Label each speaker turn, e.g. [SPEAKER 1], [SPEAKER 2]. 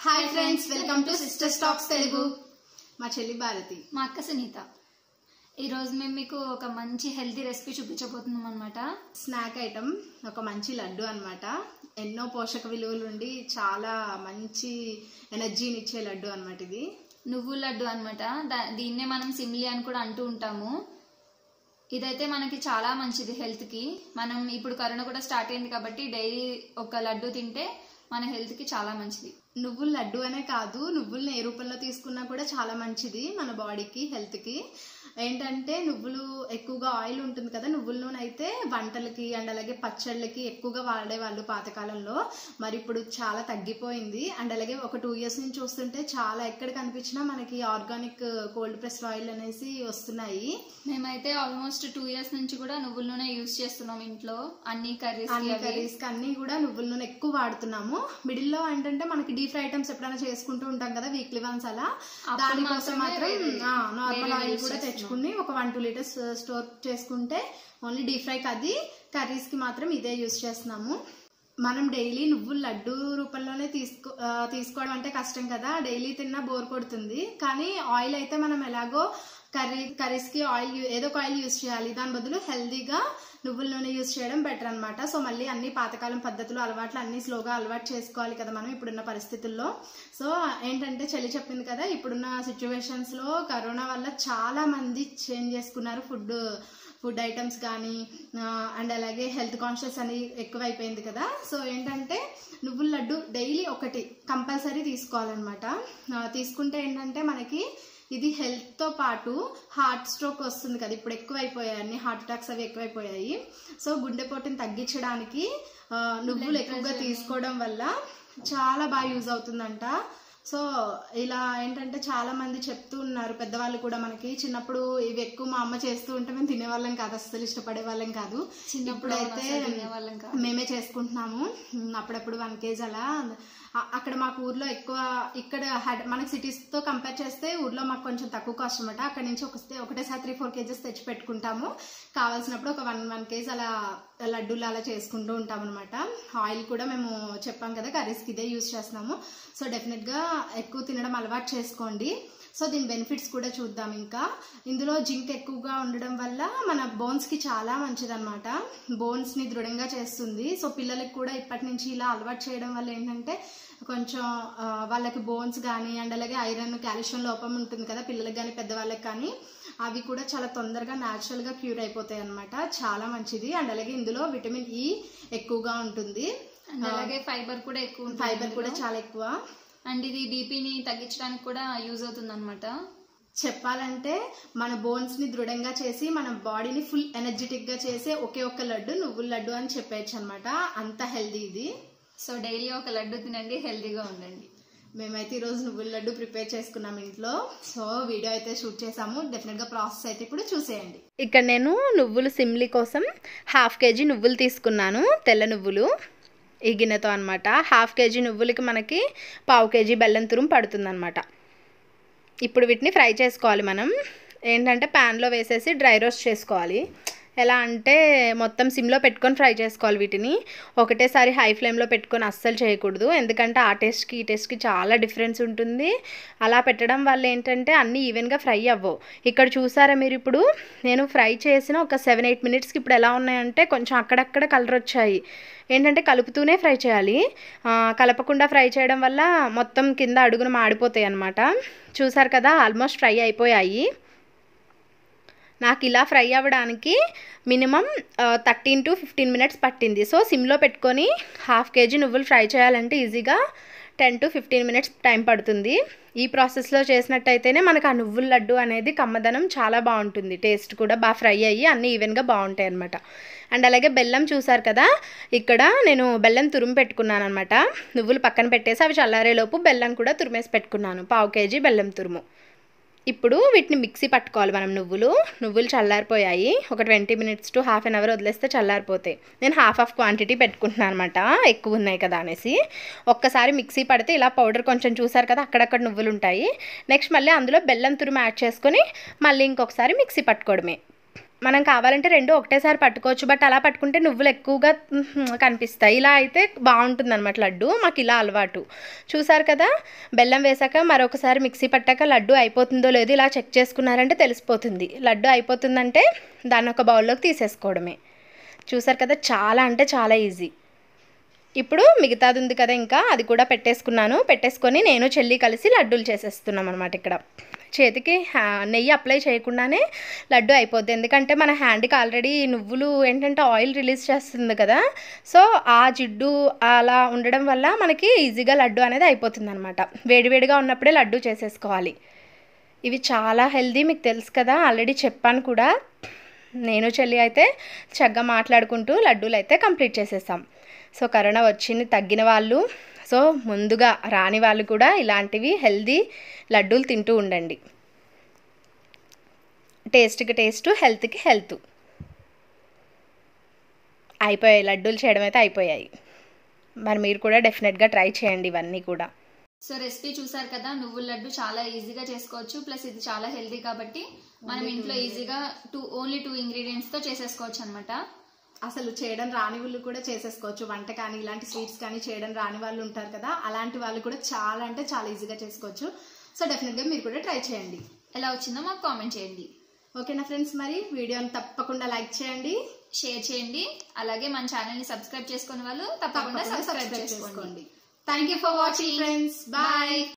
[SPEAKER 1] Hi friends welcome to sister stocks Telugu మా చెల్లి భారతి
[SPEAKER 2] మా అక్క సునీత ఈరోజు మేము మీకు ఒక మంచి హెల్తీ రెసిపీ చూపించబోతున్నాం అనమాట
[SPEAKER 1] స్నాక్ ఐటమ్ ఒక మంచి లడ్డు అన్నమాట ఎన్నో పోషక విలువలు ఉండి చాలా మంచి ఎనర్జీని ఇచ్చే లడ్డు అన్నమాట ఇది
[SPEAKER 2] నువ్వుల లడ్డు అనమాట దీన్నే మనం సిమ్లీ అని కూడా అంటూ ఉంటాము ఇదైతే మనకి చాలా మంచిది హెల్త్కి మనం ఇప్పుడు కరోనా కూడా స్టార్ట్ అయింది కాబట్టి డైలీ ఒక లడ్డు తింటే మన హెల్త్కి చాలా మంచిది
[SPEAKER 1] నువ్వుల లడ్డు అనే కాదు నువ్వుల్ని ఏ రూపంలో తీసుకున్నా కూడా చాలా మంచిది మన బాడీకి హెల్త్కి ఏంటంటే నువ్వులు ఎక్కువగా ఆయిల్ ఉంటుంది కదా నువ్వుల నూనె అయితే వంటలకి అండ్ అలాగే పచ్చళ్ళకి ఎక్కువగా వాడేవాళ్ళు పాతకాలంలో మరి ఇప్పుడు చాలా తగ్గిపోయింది అండ్ అలాగే ఒక టూ ఇయర్స్ నుంచి చూస్తుంటే చాలా ఎక్కడ కనిపించినా మనకి ఆర్గానిక్ కోల్డ్ ప్రెస్డ్ ఆయిల్ అనేసి వస్తున్నాయి
[SPEAKER 2] మేమైతే ఆల్మోస్ట్ టూ ఇయర్స్ నుంచి కూడా నువ్వుల నూనె యూస్ చేస్తున్నాం ఇంట్లో అన్ని
[SPEAKER 1] అన్ని
[SPEAKER 2] కర్రీస్
[SPEAKER 1] కర్రీస్ కి అన్ని కూడా నువ్వుల నూనె ఎక్కువ వాడుతున్నాము మిడిల్ లో ఏంటంటే మనకి డీప్ ఫ్రై ఐటమ్స్ ఎప్పుడైనా చేసుకుంటూ ఉంటాం కదా వీక్లీ వన్స్ అలా
[SPEAKER 2] అప్పుడు
[SPEAKER 1] దానికోసం
[SPEAKER 2] మాత్రమే
[SPEAKER 1] మాత్రం
[SPEAKER 2] వేరే-
[SPEAKER 1] నార్మల్
[SPEAKER 2] వేరే
[SPEAKER 1] ఆయిల్
[SPEAKER 2] use
[SPEAKER 1] కూడా
[SPEAKER 2] చేస్తున్నాం.
[SPEAKER 1] తెచ్చుకుని ఒక వన్ టూ లీటర్స్ స్టోర్ చేసుకుంటే ఓన్లీ డీప్ ఫ్రై అది కర్రీస్ కి మాత్రం ఇదే యూస్ చేస్తున్నాము మనం డైలీ నువ్వులు లడ్డు రూపంలోనే తీసుకో ఆ, తీసుకోవడం అంటే కష్టం కదా డైలీ తిన్నా బోర్ కొడుతుంది కానీ ఆయిల్ అయితే మనం ఎలాగో కర్రీ కర్రీస్ కి ఆయిల్ యూ- ఏదో ఒక ఆయిల్ యూస్ చేయాలి దాని బదులు హెల్దీగా నువ్వుల నూనె యూస్ చేయడం బెటర్ అన్నమాట సో మళ్ళీ అన్ని పాతకాలం పద్ధతులు అలవాట్లు అన్ని స్లోగా అలవాటు చేసుకోవాలి కదా మనం ఇప్పుడున్న పరిస్థితుల్లో సో ఏంటంటే చెల్లి చెప్పింది కదా ఇప్పుడున్న సిచ్యువేషన్స్ లో కరోనా వల్ల చాలా మంది చేంజ్ చేసుకున్నారు ఫుడ్ ఫుడ్ ఐటమ్స్ కానీ అండ్ అలాగే హెల్త్ కాన్షియస్ అని ఎక్కువైపోయింది కదా సో ఏంటంటే నువ్వుల లడ్డు డైలీ ఒకటి కంపల్సరీ తీసుకోవాలన్నమాట ఆ, తీసుకుంటే ఏంటంటే మనకి ఇది హెల్త్ తో పాటు హార్ట్ స్ట్రోక్ వస్తుంది కదా ఇప్పుడు ఎక్కువైపోయాయి అన్ని హార్ట్ అటాక్స్ అవి ఎక్కువైపోయాయి సో గుండెపోటుని తగ్గించడానికి ఆ, నువ్వులు ఎక్కువగా తీసుకోవడం వల్ల చాలా బాగా యూజ్ అవుతుందంట సో ఇలా ఏంటంటే చాలా మంది చెప్తూ ఉన్నారు పెద్దవాళ్ళు కూడా మనకి చిన్నప్పుడు ఇవి ఎక్కువ మా అమ్మ చేస్తూ ఉంటే మేము తినేవాళ్ళం కాదు అస్సలు ఇష్టపడే వాళ్ళం కాదు
[SPEAKER 2] చిన్నప్పుడు
[SPEAKER 1] ఇప్పుడైతే
[SPEAKER 2] అసలు తినేవాళ్ళం కాదు.
[SPEAKER 1] మేమే చేసుకుంటున్నాము ఉమ్, అప్పుడప్పుడు వన్ కేజీ అలా అ- అక్కడ మాకు ఊర్లో ఎక్కువ ఇక్కడ హైద- మనకి సిటీస్ తో కంపేర్ చేస్తే ఊర్లో మాకు కొంచెం తక్కువ కాస్ట్ అనమాట అక్కడ నుంచి ఒక ఒకటేసారి త్రీ ఫోర్ కేజెస్ తెచ్చి పెట్టుకుంటాము కావాల్సినప్పుడు ఒక వన్ వన్ కేజీ అలా లడ్డూలు అలా చేసుకుంటూ ఉంటాం అనమాట ఆయిల్ కూడా మేము చెప్పాం కదా కర్రీస్కి ఇదే యూస్ చేస్తున్నాము సో డెఫినెట్ గా ఎక్కువ తినడం అలవాటు చేసుకోండి సో దీని బెనిఫిట్స్ కూడా చూద్దాం ఇంకా ఇందులో జింక్ ఎక్కువగా ఉండడం వల్ల మన బోన్స్ కి చాలా మంచిదన్నమాట బోన్స్ ని దృఢంగా చేస్తుంది సో పిల్లలకి కూడా ఇప్పటి నుంచి ఇలా అలవాటు చేయడం వల్ల ఏంటంటే కొంచెం ఆ, వాళ్ళకి బోన్స్ కానీ అండ్ అలాగే ఐరన్ కాల్షియం లోపం ఉంటుంది కదా పిల్లలకి కానీ పెద్దవాళ్ళకి కానీ అవి కూడా చాలా తొందరగా న్యాచురల్ గా క్యూర్ అయిపోతాయి అనమాట చాలా మంచిది అండ్ అలాగే ఇందులో విటమిన్ ఈ ఎక్కువగా ఉంటుంది
[SPEAKER 2] అండ్ అలాగే ఫైబర్ కూడా ఎక్కువ ఉంటుంది
[SPEAKER 1] ఫైబర్ కూడా చాలా ఎక్కువ
[SPEAKER 2] అండ్ ఇది బీపీని తగ్గించడానికి కూడా యూజ్ అవుతుంది అనమాట
[SPEAKER 1] చెప్పాలంటే మన బోన్స్ ని దృఢంగా చేసి మన బాడీని ఫుల్ ఎనర్జెటిక్ గా చేసే ఒకే ఒక్క లడ్డు నువ్వుల లడ్డు అని చెప్పేయచ్చు అనమాట అంత హెల్దీ ఇది
[SPEAKER 2] సో డైలీ ఒక లడ్డు తినండి హెల్తీగా ఉండండి
[SPEAKER 1] మేమైతే ఈరోజు నువ్వుల లడ్డు ప్రిపేర్ చేసుకున్నాం ఇంట్లో సో వీడియో అయితే షూట్ చేసాము డెఫినెట్ గా ప్రాసెస్ అయితే ఇప్పుడు చూసేయండి ఇక్కడ నేను నువ్వులు సిమ్లీ కోసం హాఫ్ కేజీ నువ్వులు తీసుకున్నాను తెల్ల నువ్వులు ఈ గిన్నెతో అనమాట హాఫ్ కేజీ నువ్వులకి మనకి పావు కేజీ బెల్లం తురుము పడుతుంది ఇప్పుడు వీటిని ఫ్రై చేసుకోవాలి మనం ఏంటంటే ప్యాన్లో వేసేసి డ్రై రోస్ట్ చేసుకోవాలి ఎలా అంటే మొత్తం సిమ్లో పెట్టుకొని ఫ్రై చేసుకోవాలి వీటిని ఒకటేసారి హై ఫ్లేమ్లో పెట్టుకొని అస్సలు చేయకూడదు ఎందుకంటే ఆ టేస్ట్కి ఈ టేస్ట్కి చాలా డిఫరెన్స్ ఉంటుంది అలా పెట్టడం వల్ల ఏంటంటే అన్నీ ఈవెన్గా ఫ్రై అవ్వవు ఇక్కడ చూసారా మీరు ఇప్పుడు నేను ఫ్రై చేసిన ఒక సెవెన్ ఎయిట్ మినిట్స్కి ఇప్పుడు ఎలా ఉన్నాయంటే కొంచెం అక్కడక్కడ కలర్ వచ్చాయి ఏంటంటే కలుపుతూనే ఫ్రై చేయాలి ఆ, కలపకుండా ఫ్రై చేయడం వల్ల మొత్తం కింద అడుగున మాడిపోతాయి అనమాట చూసారు కదా ఆల్మోస్ట్ ఫ్రై అయిపోయాయి నాకు ఇలా ఫ్రై అవ్వడానికి minimum thirteen to fifteen minutes పట్టింది సో సిమ్లో పెట్టుకొని హాఫ్ కేజీ నువ్వులు ఫ్రై చేయాలంటే ఈజీగా ten to fifteen minutes time పడుతుంది ఈ ప్రాసెస్లో చేసినట్టయితేనే మనకు ఆ నువ్వుల లడ్డు అనేది కమ్మదనం చాలా బాగుంటుంది టేస్ట్ కూడా బాగా ఫ్రై అయ్యి అన్నీ ఈవెన్గా బాగుంటాయి అనమాట అండ్ అలాగే బెల్లం చూసారు కదా ఇక్కడ నేను బెల్లం తురుము పెట్టుకున్నాను అనమాట నువ్వులు పక్కన పెట్టేసి అవి చల్లారేలోపు బెల్లం కూడా తురిమేసి పెట్టుకున్నాను పావు కేజీ బెల్లం తురుము ఇప్పుడు వీటిని మిక్సీ పట్టుకోవాలి మనం నువ్వులు నువ్వులు చల్లారిపోయాయి ఒక twenty minutes to half an hour వదిలేస్తే చల్లారిపోతాయి నేను హాఫ్ ఆఫ్ క్వాంటిటీ పెట్టుకుంటున్నాను అనమాట ఎక్కువ ఉన్నాయి కదా అనేసి ఒక్కసారి మిక్సీ పడితే ఇలా పౌడర్ కొంచెం చూసారు కదా అక్కడక్కడ నువ్వులు ఉంటాయి నెక్స్ట్ మళ్ళీ అందులో బెల్లం తురుము యాడ్ చేసుకొని మళ్ళీ ఇంకొకసారి మిక్సీ పట్టుకోవడమే మనం కావాలంటే రెండు ఒకటేసారి పట్టుకోవచ్చు బట్ అలా పట్టుకుంటే నువ్వులు ఎక్కువగా మ్మ్, కనిపిస్తాయి ఇలా అయితే బాగుంటుంది అనమాట లడ్డు మాకు ఇలా అలవాటు చూసారు కదా బెల్లం వేసాక మరొకసారి మిక్సీ పట్టాక లడ్డు అయిపోతుందో లేదో ఇలా చెక్ చేసుకున్నారంటే తెలిసిపోతుంది లడ్డు అయిపోతుందంటే దాన్ని ఒక బౌల్లోకి తీసేసుకోవడమే చూసారు కదా చాలా అంటే చాలా ఈజీ ఇప్పుడు మిగతాది ఉంది కదా ఇంకా అది కూడా పెట్టేసుకున్నాను పెట్టేసుకొని నేను చెల్లి కలిసి లడ్డూలు చేసేస్తున్నాం అనమాట ఇక్కడ చేతికి హ్యా- నెయ్యి అప్లై చేయకుండానే లడ్డు అయిపోద్ది ఎందుకంటే మన హ్యాండ్కి ఆల్రెడీ నువ్వులు ఏంటంటే ఆయిల్ రిలీజ్ చేస్తుంది కదా సో ఆ జిడ్డు అలా ఉండడం వల్ల మనకి ఈజీగా లడ్డు అనేది అయిపోతుంది అనమాట వేడివేడిగా ఉన్నప్పుడే లడ్డు చేసేసుకోవాలి ఇవి చాలా హెల్దీ మీకు తెలుసు కదా ఆల్రెడీ చెప్పాను కూడా నేను చెల్లి అయితే చక్కగా మాట్లాడుకుంటూ లడ్డూలు అయితే కంప్లీట్ చేసేసాం సో కరోనా వచ్చింది తగ్గిన వాళ్ళు సో ముందుగా రాని వాళ్ళు కూడా ఇలాంటివి హెల్దీ లడ్డూలు తింటూ ఉండండి టేస్ట్కి టేస్ట్ హెల్త్కి హెల్త్ అయిపోయాయి లడ్డూలు చేయడం అయితే అయిపోయాయి మరి మీరు కూడా డెఫినెట్గా ట్రై చేయండి ఇవన్నీ కూడా
[SPEAKER 2] సో రెసిపీ చూసారు కదా నువ్వుల లడ్డు చాలా ఈజీగా చేసుకోవచ్చు ప్లస్ ఇది చాలా హెల్తీ కాబట్టి మనం ఇంట్లో ఈజీగా టూ ఓన్లీ టూ ఇంగ్రీడియంట్స్ తో చేసేసుకోవచ్చు అనమాట
[SPEAKER 1] అసలు చేయడం రాని వాళ్ళు కూడా చేసేసుకోవచ్చు వంట కానీ ఇలాంటి స్వీట్స్ కానీ చేయడం రాని వాళ్ళు ఉంటారు కదా అలాంటి వాళ్ళు కూడా చాలా అంటే చాలా ఈజీగా చేసుకోవచ్చు సో డెఫినెట్గా మీరు కూడా ట్రై చేయండి
[SPEAKER 2] ఎలా వచ్చిందో మాకు కామెంట్ చేయండి
[SPEAKER 1] ఓకేనా ఫ్రెండ్స్ మరి వీడియోని తప్పకుండా లైక్ చేయండి
[SPEAKER 2] షేర్ చేయండి అలాగే మన ఛానల్ ని సబ్స్క్రైబ్ చేసుకునే వాళ్ళు తప్పకుండా
[SPEAKER 1] తప్పకుండా
[SPEAKER 2] సబ్స్క్రైబ్
[SPEAKER 1] సబ్స్క్రైబ్
[SPEAKER 2] చేసుకోండి
[SPEAKER 1] చేసుకోండి thank you for watching friends bye